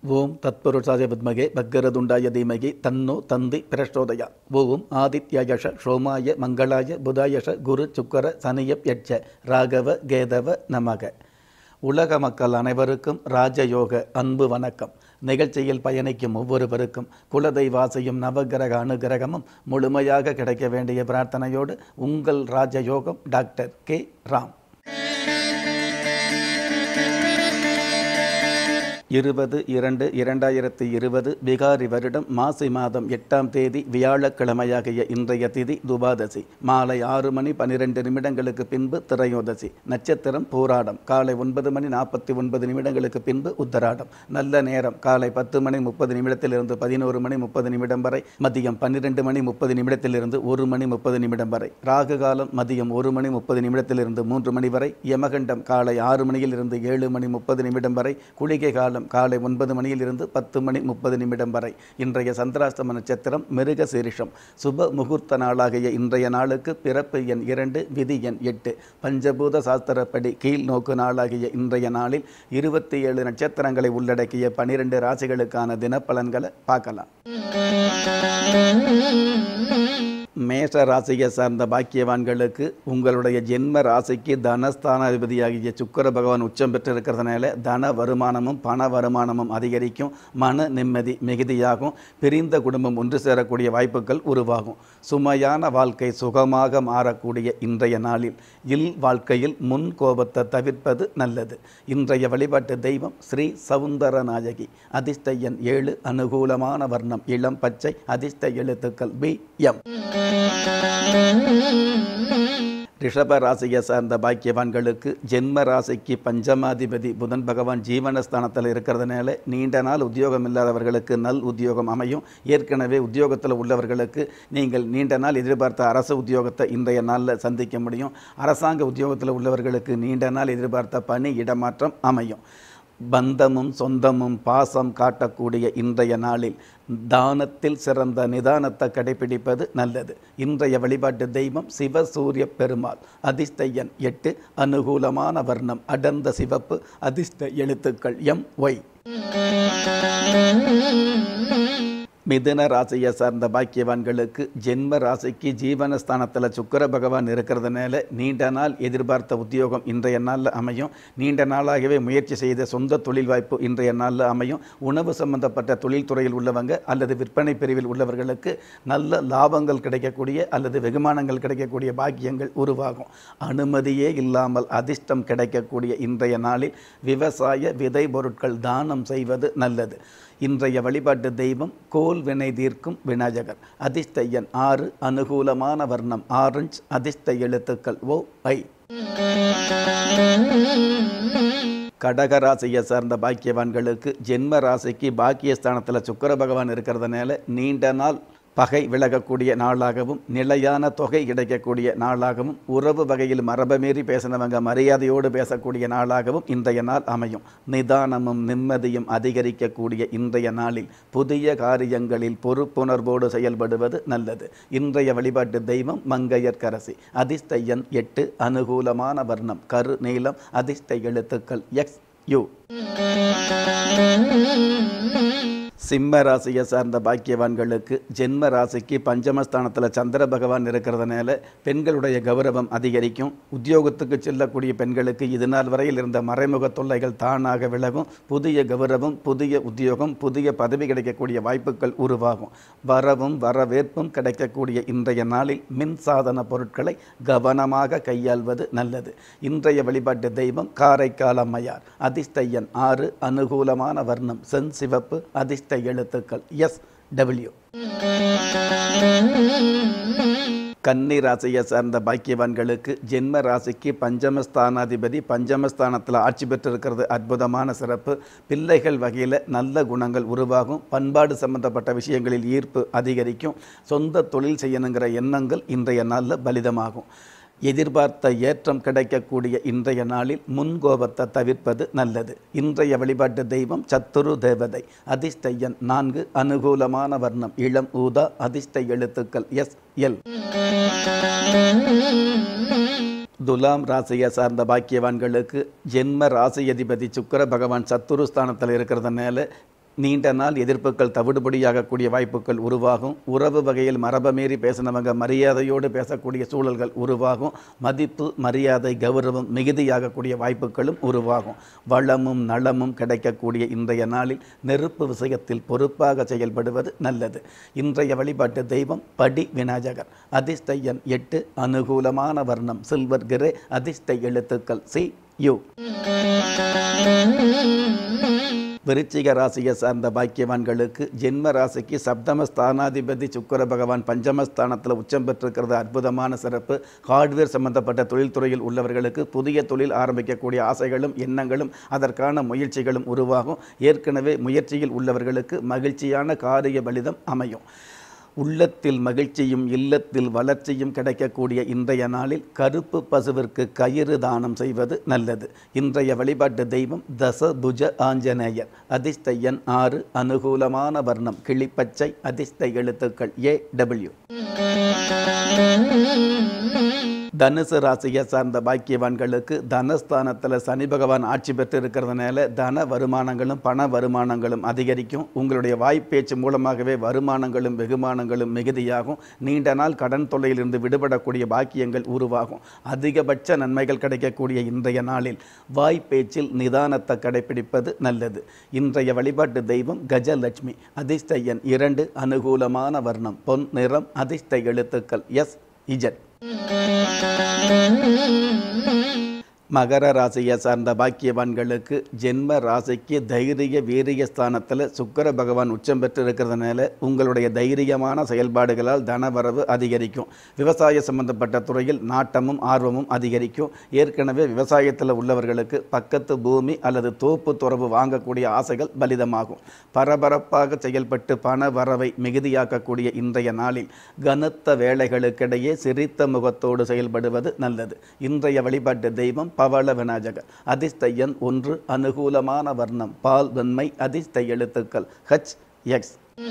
ஓம் தத்புருஷாய வித்மகே பக்கரதுண்டாய தீமகி தன்னோ தந்தி பிரச்சோதயா ஓம் ஆதித்யயஷ சோமாய மங்களாய புதாயஷ குரு சுக்கர சனியப் யட்ச ராகவ கேதவ நமக உலக மக்கள் அனைவருக்கும் ராஜயோக அன்பு வணக்கம் நிகழ்ச்சியில் பயணிக்கும் ஒவ்வொருவருக்கும் குலதெய்வாசையும் நவகிரக அனுகிரகமும் முழுமையாக கிடைக்க வேண்டிய பிரார்த்தனையோடு உங்கள் ராஜயோகம் டாக்டர் கே ராம் இருபது இரண்டு இரண்டாயிரத்தி இருபது பிகாரி வருடம் மாசி மாதம் எட்டாம் தேதி வியாழக்கிழமையாகிய இன்றைய திதி துபாதசி மாலை ஆறு மணி பனிரெண்டு நிமிடங்களுக்கு பின்பு திரையோதசி நட்சத்திரம் போராடம் காலை ஒன்பது மணி நாற்பத்தி ஒன்பது நிமிடங்களுக்கு பின்பு உத்தராடம் நல்ல நேரம் காலை பத்து மணி முப்பது நிமிடத்திலிருந்து பதினோரு மணி முப்பது நிமிடம் வரை மதியம் பன்னிரெண்டு மணி முப்பது நிமிடத்திலிருந்து ஒரு மணி முப்பது நிமிடம் வரை ராகு காலம் மதியம் ஒரு மணி முப்பது நிமிடத்திலிருந்து மூன்று மணி வரை யமகண்டம் காலை ஆறு மணியிலிருந்து ஏழு மணி முப்பது நிமிடம் வரை குளிகை காலம் காலை ஒன்பது மணியிலிருந்து பத்து மணி முப்பது நிமிடம் வரை இன்றைய சந்திராஷ்டம நட்சத்திரம் மிருக சீரிஷம் சுப முகூர்த்த நாளாகிய இன்றைய நாளுக்கு பிறப்பு எண் இரண்டு விதி எண் எட்டு பஞ்சபூத சாஸ்திரப்படி கீழ் நோக்கு நாளாகிய இன்றைய நாளில் இருபத்தி ஏழு நட்சத்திரங்களை உள்ளடக்கிய பனிரெண்டு ராசிகளுக்கான தினப்பலன்களை பார்க்கலாம் மேஷ ராசியை சார்ந்த பாக்கியவான்களுக்கு உங்களுடைய ஜென்ம ராசிக்கு தனஸ்தானாதிபதியாகிய சுக்கர பகவான் உச்சம் பெற்றிருக்கிறதுனால தன வருமானமும் பண வருமானமும் அதிகரிக்கும் மன நிம்மதி மிகுதியாகும் பிரிந்த குடும்பம் ஒன்று சேரக்கூடிய வாய்ப்புகள் உருவாகும் சுமையான வாழ்க்கை சுகமாக மாறக்கூடிய இன்றைய நாளில் இல் வாழ்க்கையில் முன் கோபத்தை தவிர்ப்பது நல்லது இன்றைய வழிபாட்டு தெய்வம் ஸ்ரீ சவுந்தர நாயகி அதிர்ஷ்ட எண் ஏழு அனுகூலமான வர்ணம் இளம் பச்சை அதிர்ஷ்ட எழுத்துக்கள் பி எம் ரிஷப ராசியை சார்ந்த பாக்கியவான்களுக்கு ஜென்ம ராசிக்கு பஞ்சமாதிபதி புதன் பகவான் ஜீவனஸ்தானத்தில் இருக்கிறதுனால நீண்ட நாள் உத்தியோகம் இல்லாதவர்களுக்கு நல் உத்தியோகம் அமையும் ஏற்கனவே உத்தியோகத்தில் உள்ளவர்களுக்கு நீங்கள் நீண்ட நாள் எதிர்பார்த்த அரசு உத்தியோகத்தை இன்றைய நாளில் சந்திக்க முடியும் அரசாங்க உத்தியோகத்தில் உள்ளவர்களுக்கு நீண்ட நாள் எதிர்பார்த்த பணி இடமாற்றம் அமையும் பந்தமும் சொந்தமும் பாசம் காட்டக்கூடிய இன்றைய நாளில் தானத்தில் சிறந்த நிதானத்தை கடைபிடிப்பது நல்லது இன்றைய வழிபாட்டு தெய்வம் சிவசூரிய பெருமாள் அதிர்ஷ்ட எண் எட்டு அனுகூலமான வர்ணம் அடர்ந்த சிவப்பு அதிர்ஷ்ட எழுத்துக்கள் எம் ஒய் மிதுன ராசியை சார்ந்த பாக்கியவான்களுக்கு ஜென்ம ராசிக்கு ஜீவனஸ்தானத்தில் சுக்கர பகவான் இருக்கிறதுனால நீண்ட நாள் எதிர்பார்த்த உத்தியோகம் இன்றைய நாளில் அமையும் நீண்ட நாளாகவே முயற்சி செய்த சொந்த தொழில் வாய்ப்பு இன்றைய நாளில் அமையும் உணவு சம்பந்தப்பட்ட தொழில்துறையில் உள்ளவங்க அல்லது விற்பனை பிரிவில் உள்ளவர்களுக்கு நல்ல லாபங்கள் கிடைக்கக்கூடிய அல்லது வெகுமானங்கள் கிடைக்கக்கூடிய பாக்கியங்கள் உருவாகும் அனுமதியே இல்லாமல் அதிர்ஷ்டம் கிடைக்கக்கூடிய இன்றைய நாளில் விவசாய விதை பொருட்கள் தானம் செய்வது நல்லது இன்றைய வழிபாட்டு தெய்வம் கோல் வினை தீர்க்கும் விநாயகர் அதிர்ஷ்ட எண் ஆறு அனுகூலமான வர்ணம் ஆரஞ்சு அதிர்ஷ்ட எழுத்துக்கள் ஓ ஐ கடக ராசியை சார்ந்த பாக்கியவான்களுக்கு ஜென்ம ராசிக்கு பாக்கியஸ்தானத்தில் சுக்கர பகவான் இருக்கிறதுனால நீண்ட நாள் பகை விலகக்கூடிய நாளாகவும் நிலையான தொகை கிடைக்கக்கூடிய நாளாகவும் உறவு வகையில் மரபமீறி பேசினவங்க மரியாதையோடு பேசக்கூடிய நாளாகவும் இன்றைய நாள் அமையும் நிதானமும் நிம்மதியும் அதிகரிக்கக்கூடிய இன்றைய நாளில் புதிய காரியங்களில் பொறுப்புணர்வோடு செயல்படுவது நல்லது இன்றைய வழிபாட்டு தெய்வம் மங்கையர்கரசி அதிர்ஷ்ட எண் எட்டு அனுகூலமான வர்ணம் கரு நீளம் அதிர்ஷ்ட எழுத்துக்கள் எக்ஸ் யூ சிம்ம ராசியை சார்ந்த பாக்கியவான்களுக்கு ஜென்ம ராசிக்கு பஞ்சமஸ்தானத்தில் சந்திர பகவான் இருக்கிறதுனால பெண்களுடைய கௌரவம் அதிகரிக்கும் உத்தியோகத்துக்கு செல்லக்கூடிய பெண்களுக்கு இது நாள் வரையில் இருந்த மறைமுக தொல்லைகள் தானாக விலகும் புதிய கௌரவம் புதிய உத்தியோகம் புதிய பதவி கிடைக்கக்கூடிய வாய்ப்புகள் உருவாகும் வரவும் வரவேற்பும் கிடைக்கக்கூடிய இன்றைய நாளில் மின்சாதன பொருட்களை கவனமாக கையாள்வது நல்லது இன்றைய வழிபாட்டு தெய்வம் காரைக்கால் அம்மையார் அதிர்ஷ்ட எண் ஆறு அனுகூலமான வர்ணம் சென் சிவப்பு அதிர்ஷ்ட எழுத்துக்கள் எஸ் டபிள்யூ கன்னி ராசியை சார்ந்த பாக்கியவான்களுக்கு ஜென்ம ராசிக்கு பஞ்சமஸ்தானாதிபதி பஞ்சமஸ்தானத்தில் ஆட்சி பெற்றிருக்கிறது அற்புதமான சிறப்பு பிள்ளைகள் வகையில் நல்ல குணங்கள் உருவாகும் பண்பாடு சம்பந்தப்பட்ட விஷயங்களில் ஈர்ப்பு அதிகரிக்கும் சொந்த தொழில் செய்யணுங்கிற எண்ணங்கள் இன்றைய நாளில் பலிதமாகும் எதிர்பார்த்த ஏற்றம் கிடைக்கக்கூடிய இன்றைய நாளில் முன்கோபத்தை தவிர்ப்பது நல்லது இன்றைய வழிபாட்டு தெய்வம் சத்துரு தேவதை அதிர்ஷ்ட எண் நான்கு அனுகூலமான வர்ணம் இளம் ஊதா அதிர்ஷ்ட எழுத்துக்கள் எஸ் எல் துலாம் ராசியை சார்ந்த பாக்கியவான்களுக்கு ஜென்ம ராசி அதிபதி சுக்கிர பகவான் சத்துருஸ்தானத்தில் இருக்கிறதுனால நீண்ட நாள் எதிர்ப்புகள் தவிடுபடியாகக்கூடிய வாய்ப்புகள் உருவாகும் உறவு வகையில் மரபை மீறி பேசினவங்க மரியாதையோடு பேசக்கூடிய சூழல்கள் உருவாகும் மதிப்பு மரியாதை கௌரவம் மிகுதியாகக்கூடிய வாய்ப்புகளும் உருவாகும் வளமும் நலமும் கிடைக்கக்கூடிய இன்றைய நாளில் நெருப்பு விஷயத்தில் பொறுப்பாக செயல்படுவது நல்லது இன்றைய வழிபாட்டு தெய்வம் படி விநாயகர் அதிர்ஷ்ட எண் எட்டு அனுகூலமான வர்ணம் சில்வர் கிரே அதிர்ஷ்ட எழுத்துக்கள் சி யு விருச்சிக ராசியை சார்ந்த பாக்கியவான்களுக்கு ஜென்ம ராசிக்கு சப்தம ஸ்தானாதிபதி சுக்கர பகவான் பஞ்சமஸ்தானத்தில் உச்சம் பெற்றிருக்கிறது அற்புதமான சிறப்பு ஹார்ட்வேர் சம்பந்தப்பட்ட தொழில்துறையில் உள்ளவர்களுக்கு புதிய தொழில் ஆரம்பிக்கக்கூடிய ஆசைகளும் எண்ணங்களும் அதற்கான முயற்சிகளும் உருவாகும் ஏற்கனவே முயற்சியில் உள்ளவர்களுக்கு மகிழ்ச்சியான காரிய பலிதம் அமையும் உள்ளத்தில் மகிழ்ச்சியும் இல்லத்தில் வளர்ச்சியும் கிடைக்கக்கூடிய இன்றைய நாளில் கருப்பு பசுவிற்கு கயிறு தானம் செய்வது நல்லது இன்றைய வழிபாட்டு தெய்வம் தசபுஜ ஆஞ்சநேயர் அதிர்ஷ்ட எண் ஆறு அனுகூலமான வர்ணம் கிளிப்பச்சை அதிர்ஷ்ட எழுத்துக்கள் ஏ டபிள்யூ தனுசு ராசியை சார்ந்த பாக்கியவான்களுக்கு தனஸ்தானத்தில் சனி பகவான் ஆட்சி பெற்று இருக்கிறதுனால தன வருமானங்களும் பண வருமானங்களும் அதிகரிக்கும் உங்களுடைய வாய்ப்பேச்சு மூலமாகவே வருமானங்களும் வெகுமானங்களும் மிகுதியாகும் நீண்ட நாள் கடன் தொல்லையிலிருந்து விடுபடக்கூடிய பாக்கியங்கள் உருவாகும் அதிகபட்ச நன்மைகள் கிடைக்கக்கூடிய இன்றைய நாளில் வாய்ப்பேச்சில் நிதானத்தை கடைபிடிப்பது நல்லது இன்றைய வழிபாட்டு தெய்வம் கஜலட்சுமி அதிர்ஷ்ட எண் இரண்டு அனுகூலமான வர்ணம் பொன் நிறம் அதிர்ஷ்ட எழுத்துக்கள் எஸ் இஜட் மகர ராசியை சார்ந்த பாக்கியவான்களுக்கு ஜென்ம ராசிக்கு தைரிய வீரிய ஸ்தானத்தில் சுக்கர பகவான் உச்சம் பெற்று இருக்கிறதுனால உங்களுடைய தைரியமான செயல்பாடுகளால் தனவரவு அதிகரிக்கும் விவசாய சம்பந்தப்பட்ட துறையில் நாட்டமும் ஆர்வமும் அதிகரிக்கும் ஏற்கனவே விவசாயத்தில் உள்ளவர்களுக்கு பக்கத்து பூமி அல்லது தோப்பு துறவு வாங்கக்கூடிய ஆசைகள் பலிதமாகும் பரபரப்பாக செயல்பட்டு பண வரவை மிகுதியாக்கக்கூடிய இன்றைய நாளில் கனத்த வேலைகளுக்கிடையே சிரித்த முகத்தோடு செயல்படுவது நல்லது இன்றைய வழிபாட்டு தெய்வம் பவள விநாயகர் அதிர்ஷ்ட எண் ஒன்று அனுகூலமான வர்ணம் பால் வெண்மை அதிர்ஷ்ட எழுத்துக்கள் ஹச் எக்ஸ்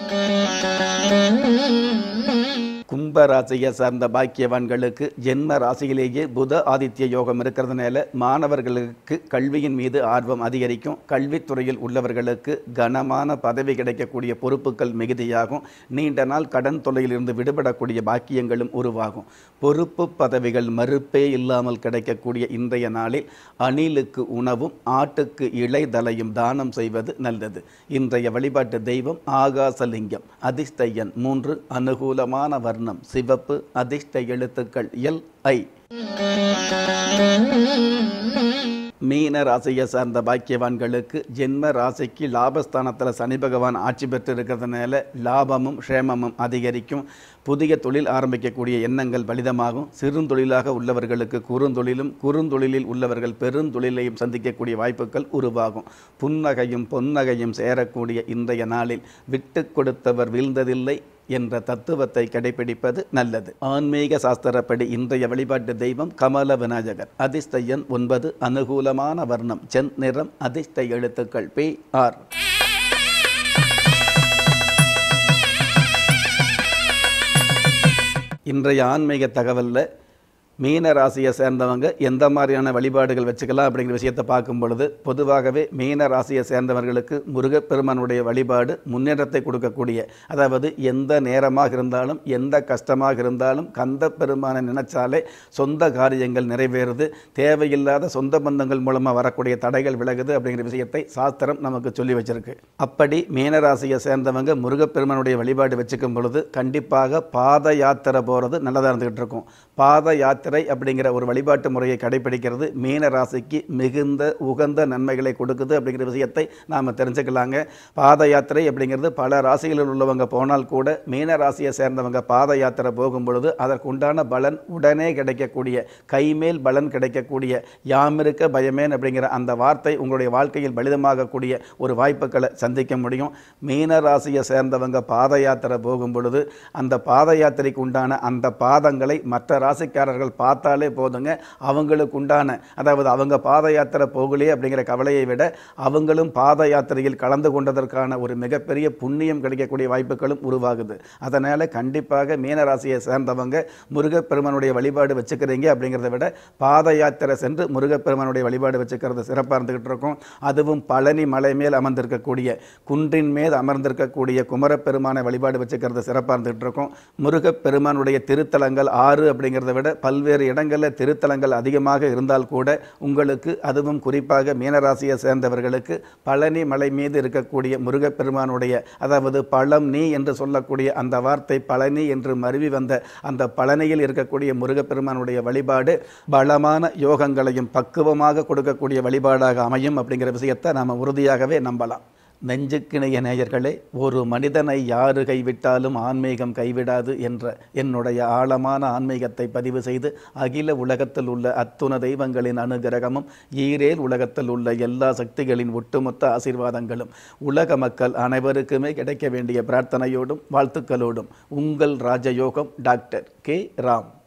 கும்ப ராசியை சார்ந்த பாக்கியவான்களுக்கு ஜென்ம ராசியிலேயே புத ஆதித்ய யோகம் இருக்கிறதுனால மாணவர்களுக்கு கல்வியின் மீது ஆர்வம் அதிகரிக்கும் கல்வித்துறையில் உள்ளவர்களுக்கு கனமான பதவி கிடைக்கக்கூடிய பொறுப்புகள் மிகுதியாகும் நீண்ட நாள் கடன் தொல்லையிலிருந்து விடுபடக்கூடிய பாக்கியங்களும் உருவாகும் பொறுப்பு பதவிகள் மறுப்பே இல்லாமல் கிடைக்கக்கூடிய இன்றைய நாளில் அணிலுக்கு உணவும் ஆட்டுக்கு இலைதலையும் தானம் செய்வது நல்லது இன்றைய வழிபாட்டு தெய்வம் ஆகாசலிங்கம் அதிர்ஷ்ட எண் மூன்று அனுகூலமான வர்ணம் சிவப்பு அதிர்ஷ்ட எழுத்துக்கள் எல் ஐ மீன ராசியை சார்ந்த பாக்கியவான்களுக்கு ஜென்ம ராசிக்கு லாபஸ்தானத்தில் சனி பகவான் ஆட்சி பெற்று இருக்கிறதுனால லாபமும் க்ஷேமமும் அதிகரிக்கும் புதிய தொழில் ஆரம்பிக்கக்கூடிய எண்ணங்கள் பலிதமாகும் சிறுந்தொழிலாக உள்ளவர்களுக்கு குறுந்தொழிலும் குறுந்தொழிலில் உள்ளவர்கள் பெருந்தொழிலையும் சந்திக்கக்கூடிய வாய்ப்புகள் உருவாகும் புன்னகையும் பொன்னகையும் சேரக்கூடிய இன்றைய நாளில் விட்டு கொடுத்தவர் வீழ்ந்ததில்லை என்ற தத்துவத்தை கடைபிடிப்பது நல்லது ஆன்மீக சாஸ்திரப்படி இன்றைய வழிபாட்டு தெய்வம் கமல விநாயகர் அதிர்ஷ்ட எண் ஒன்பது அனுகூலமான வர்ணம் சென் நிறம் அதிர்ஷ்ட எழுத்துக்கள் பி ஆர் இன்றைய ஆன்மீக தகவலில் மீன ராசியை சேர்ந்தவங்க எந்த மாதிரியான வழிபாடுகள் வச்சுக்கலாம் அப்படிங்கிற விஷயத்தை பார்க்கும் பொழுது பொதுவாகவே மீன ராசியை சேர்ந்தவர்களுக்கு முருகப்பெருமானுடைய வழிபாடு முன்னேற்றத்தை கொடுக்கக்கூடிய அதாவது எந்த நேரமாக இருந்தாலும் எந்த கஷ்டமாக இருந்தாலும் கந்த பெருமானை நினைச்சாலே சொந்த காரியங்கள் நிறைவேறுது தேவையில்லாத சொந்த பந்தங்கள் மூலமாக வரக்கூடிய தடைகள் விலகுது அப்படிங்கிற விஷயத்தை சாஸ்திரம் நமக்கு சொல்லி வச்சிருக்கு அப்படி மீன ராசியை சேர்ந்தவங்க முருகப்பெருமானுடைய வழிபாடு வச்சுக்கும் பொழுது கண்டிப்பாக பாத யாத்திரை போகிறது நல்லதாக இருந்துகிட்டு இருக்கும் பாத யாத்திரை அப்படிங்கிற ஒரு வழிபாட்டு முறையை கடைபிடிக்கிறது மீன ராசிக்கு மிகுந்த உகந்த நன்மைகளை கொடுக்குது அப்படிங்கிற விஷயத்தை நாம் தெரிஞ்சுக்கலாங்க பாத யாத்திரை அப்படிங்கிறது பல ராசிகளில் உள்ளவங்க போனால் கூட மீன ராசியை சேர்ந்தவங்க பாத யாத்திரை போகும் பொழுது அதற்கு உண்டான பலன் உடனே கிடைக்கக்கூடிய கைமேல் பலன் கிடைக்கக்கூடிய யாமிருக்க பயமேன் அப்படிங்கிற அந்த வார்த்தை உங்களுடைய வாழ்க்கையில் பலிதமாகக்கூடிய ஒரு வாய்ப்புகளை சந்திக்க முடியும் மீன ராசியை சேர்ந்தவங்க பாத யாத்திரை போகும் பொழுது அந்த பாத யாத்திரைக்கு உண்டான அந்த பாதங்களை மற்ற ராசிக்காரர்கள் பார்த்தாலே போதுங்க அவங்களுக்கு உண்டான அதாவது அவங்க பாத யாத்திரை போகலையே அப்படிங்கிற கவலையை விட அவங்களும் பாத யாத்திரையில் கலந்து கொண்டதற்கான ஒரு மிகப்பெரிய புண்ணியம் கிடைக்கக்கூடிய வாய்ப்புகளும் உருவாகுது அதனால் கண்டிப்பாக மீனராசியை சேர்ந்தவங்க முருகப்பெருமானுடைய வழிபாடு வச்சுக்கிறீங்க அப்படிங்கிறத விட பாத யாத்திரை சென்று முருகப்பெருமானுடைய வழிபாடு வச்சுக்கிறது சிறப்பாக இருந்துகிட்டு இருக்கும் அதுவும் பழனி மலை மேல் அமர்ந்திருக்கக்கூடிய குன்றின் மேல் அமர்ந்திருக்கக்கூடிய குமரப்பெருமானை வழிபாடு வச்சுக்கிறது சிறப்பாக இருந்துகிட்டு இருக்கும் முருகப்பெருமானுடைய திருத்தலங்கள் ஆறு அப்படிங்கிறத விட பல்வேறு இடங்களில் திருத்தலங்கள் அதிகமாக இருந்தால் கூட உங்களுக்கு அதுவும் குறிப்பாக மீனராசியை சேர்ந்தவர்களுக்கு பழனி மலை மீது இருக்கக்கூடிய முருகப்பெருமானுடைய அதாவது பழம் நீ என்று சொல்லக்கூடிய அந்த வார்த்தை பழனி என்று மருவி வந்த அந்த பழனியில் இருக்கக்கூடிய முருகப்பெருமானுடைய வழிபாடு பலமான யோகங்களையும் பக்குவமாக கொடுக்கக்கூடிய வழிபாடாக அமையும் அப்படிங்கிற விஷயத்தை நாம் உறுதியாகவே நம்பலாம் நெஞ்சுக்கிணைய நேயர்களே ஒரு மனிதனை யாரு கைவிட்டாலும் ஆன்மீகம் கைவிடாது என்ற என்னுடைய ஆழமான ஆன்மீகத்தை பதிவு செய்து அகில உலகத்தில் உள்ள அத்துண தெய்வங்களின் அனுகிரகமும் ஈரேல் உலகத்தில் உள்ள எல்லா சக்திகளின் ஒட்டுமொத்த ஆசீர்வாதங்களும் உலக மக்கள் அனைவருக்குமே கிடைக்க வேண்டிய பிரார்த்தனையோடும் வாழ்த்துக்களோடும் உங்கள் ராஜயோகம் டாக்டர் கே ராம்